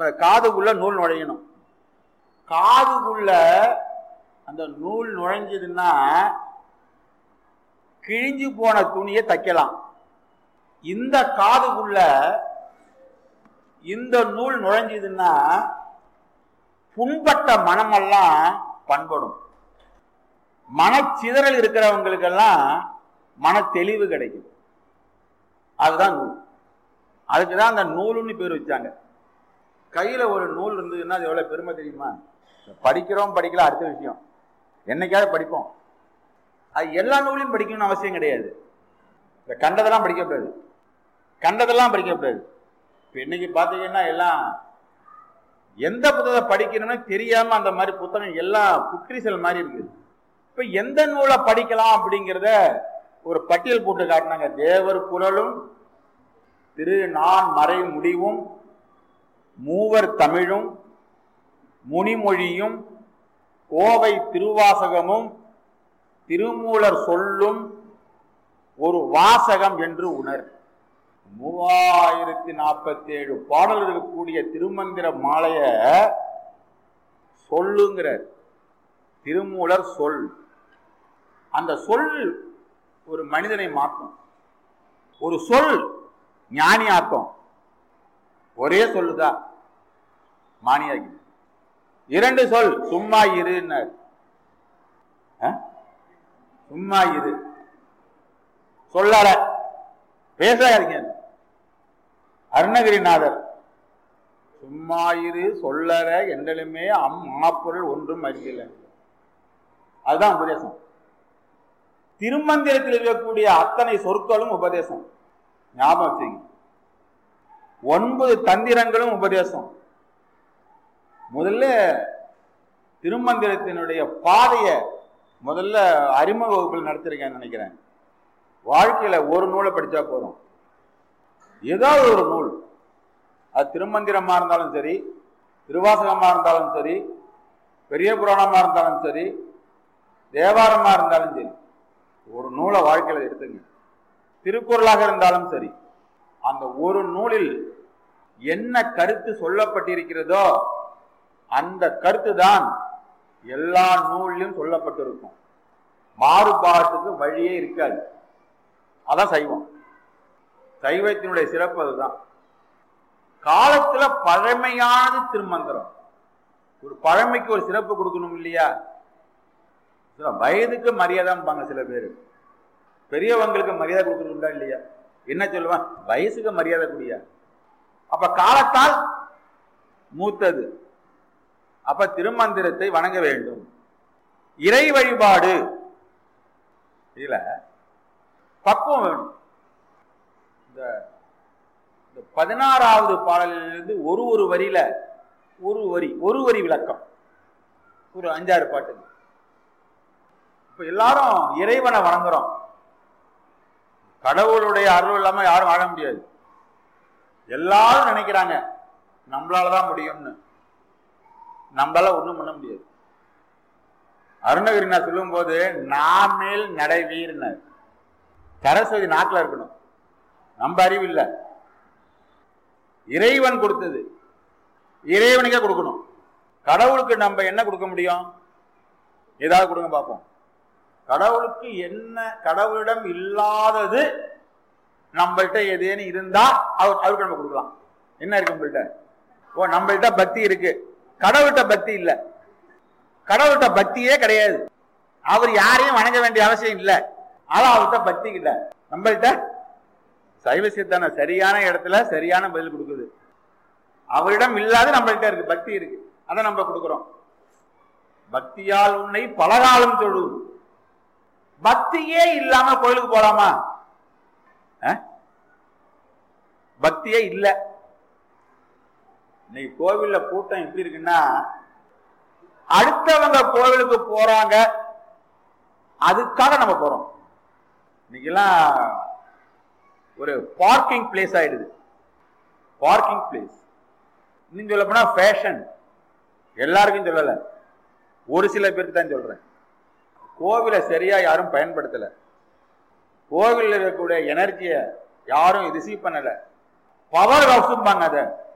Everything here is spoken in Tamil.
அப்ப காதுக்குள்ள நூல் நுழையணும் காதுக்குள்ள அந்த நூல் நுழைஞ்சதுன்னா கிழிஞ்சு போன துணியை தைக்கலாம் இந்த காதுக்குள்ள இந்த நூல் நுழைஞ்சதுன்னா புண்பட்ட மனமெல்லாம் பண்படும் மனச்சிதறல் இருக்கிறவங்களுக்கெல்லாம் மன தெளிவு கிடைக்கும் அதுதான் நூல் அதுக்கு தான் அந்த நூலுன்னு பேர் வச்சாங்க கையில ஒரு நூல் இருந்ததுன்னா அது எவ்வளவு பெருமை தெரியுமா படிக்கிறோம் படிக்கல அடுத்த விஷயம் என்னைக்காவது படிப்போம் அது எல்லா நூலையும் படிக்கணும்னு அவசியம் கிடையாது இந்த கண்டதெல்லாம் படிக்கக்கூடாது கண்டதெல்லாம் படிக்கக்கூடாது இப்போ இன்னைக்கு பார்த்தீங்கன்னா எல்லாம் எந்த புத்தகத்தை படிக்கணும்னு தெரியாம அந்த மாதிரி புத்தகம் எல்லாம் புக்ரிசல் மாதிரி இருக்குது இப்ப எந்த நூலை படிக்கலாம் அப்படிங்கிறத ஒரு பட்டியல் போட்டு காட்டினாங்க தேவர் குரலும் திரு நான் மறை முடிவும் மூவர் தமிழும் முனிமொழியும் கோவை திருவாசகமும் திருமூலர் சொல்லும் ஒரு வாசகம் என்று உணர் மூவாயிரத்தி நாற்பத்தி ஏழு பாடல் இருக்கக்கூடிய திருமந்திர மாலைய சொல்லுங்கிறார் திருமூலர் சொல் அந்த சொல் ஒரு மனிதனை மாற்றும் ஒரு சொல் ஞானி ஆக்கும் ஒரே சொல்லுதான் மானியாகி இரண்டு சொல் சும்மா இருன்னார் அஹ்? சும்மா இரு சொல்லல பேசாதீங்க அருணகிரிநாதர் சும்மா இரு சொல்லற என்றலுமே அம் மாப்பொருள் ஒன்றும் அறியல அதுதான் உபதேசம் திருமந்திரத்தில் இருக்கக்கூடிய அத்தனை சொற்களும் உபதேசம் ஞாபகம் வச்சுங்க ஒன்பது தந்திரங்களும் உபதேசம் முதல்ல திருமந்திரத்தினுடைய பாதையை முதல்ல அறிமுக வகுப்பில் நடத்திருக்கேன்னு நினைக்கிறேன் வாழ்க்கையில ஒரு நூலை படிச்சா போதும் ஏதாவது ஒரு நூல் அது திருமந்திரமா இருந்தாலும் சரி திருவாசகமா இருந்தாலும் சரி பெரிய புராணமா இருந்தாலும் சரி தேவாரமா இருந்தாலும் சரி ஒரு நூலை வாழ்க்கையில எடுத்துங்க திருக்குறளாக இருந்தாலும் சரி அந்த ஒரு நூலில் என்ன கருத்து சொல்லப்பட்டிருக்கிறதோ அந்த கருத்து தான் எல்லா நூலிலும் சொல்லப்பட்டிருக்கும் மாறுபாட்டுக்கு வழியே இருக்காது அதான் சைவம் சைவத்தினுடைய சிறப்பு அதுதான் காலத்துல பழமையானது திருமந்திரம் ஒரு பழமைக்கு ஒரு சிறப்பு கொடுக்கணும் இல்லையா சில வயதுக்கு மரியாதைப்பாங்க சில பேர் பெரியவங்களுக்கு மரியாதை கொடுக்கணும்டா இல்லையா என்ன சொல்லுவான் வயசுக்கு மரியாதை கூடியா அப்ப காலத்தால் மூத்தது அப்ப திருமந்திரத்தை வணங்க வேண்டும் இறை வழிபாடு இதுல பக்குவம் வேணும் இந்த இந்த பதினாறாவது பாடலிலிருந்து ஒரு ஒரு வரியில ஒரு வரி ஒரு வரி விளக்கம் ஒரு அஞ்சாறு பாட்டு இப்ப எல்லாரும் இறைவனை வணங்குறோம் கடவுளுடைய அருள் இல்லாம யாரும் வாழ முடியாது எல்லாரும் நினைக்கிறாங்க நம்மளாலதான் முடியும்னு நம்மளால ஒண்ணும் பண்ண முடியாது அருணகிரினா சொல்லும் போது நாமேல் நடைவீர்னர் சரஸ்வதி நாட்டில் இருக்கணும் நம்ம அறிவு இல்லை இறைவன் கொடுத்தது இறைவனுக்கே கொடுக்கணும் கடவுளுக்கு நம்ம என்ன கொடுக்க முடியும் ஏதாவது கொடுங்க பார்ப்போம் கடவுளுக்கு என்ன கடவுளிடம் இல்லாதது நம்மள்கிட்ட ஏதேனும் இருந்தா அவர் அவருக்கு நம்ம கொடுக்கலாம் என்ன இருக்கு உங்கள்கிட்ட ஓ நம்மள்கிட்ட பக்தி இருக்கு கடவுள்கிட்ட பக்தி இல்லை கடவுள்கிட்ட பக்தியே கிடையாது அவர் யாரையும் வணங்க வேண்டிய அவசியம் இல்லை ஆனா அவர்கிட்ட பக்தி இல்லை நம்மள்கிட்ட சைவ சித்தான சரியான இடத்துல சரியான பதில் கொடுக்குது அவரிடம் இல்லாத நம்மள்கிட்ட இருக்கு பக்தி இருக்கு அதை நம்ம கொடுக்குறோம் பக்தியால் உன்னை பலகாலம் தொழுது பக்தியே இல்லாம கோயிலுக்கு போலாமா அஹ்? பக்தியே இல்லை இன்னைக்கு கோவில்ல கூட்டம் எப்படி இருக்குன்னா அடுத்தவங்க கோவிலுக்கு போறாங்க அதுக்காக நம்ம போறோம் இன்னைக்கெல்லாம் ஒரு பார்க்கிங் பிளேஸ் ஆயிடுது பார்க்கிங் பிளேஸ் இன்னும் சொல்ல போனா ஃபேஷன் எல்லாருக்கும் சொல்லல ஒரு சில பேருக்கு தான் சொல்றேன் கோவிலை சரியா யாரும் பயன்படுத்தல கோவிலில் இருக்கக்கூடிய எனர்ஜியை யாரும் ரிசீவ் பண்ணல பவர் ஹவுஸ்பாங்க அதை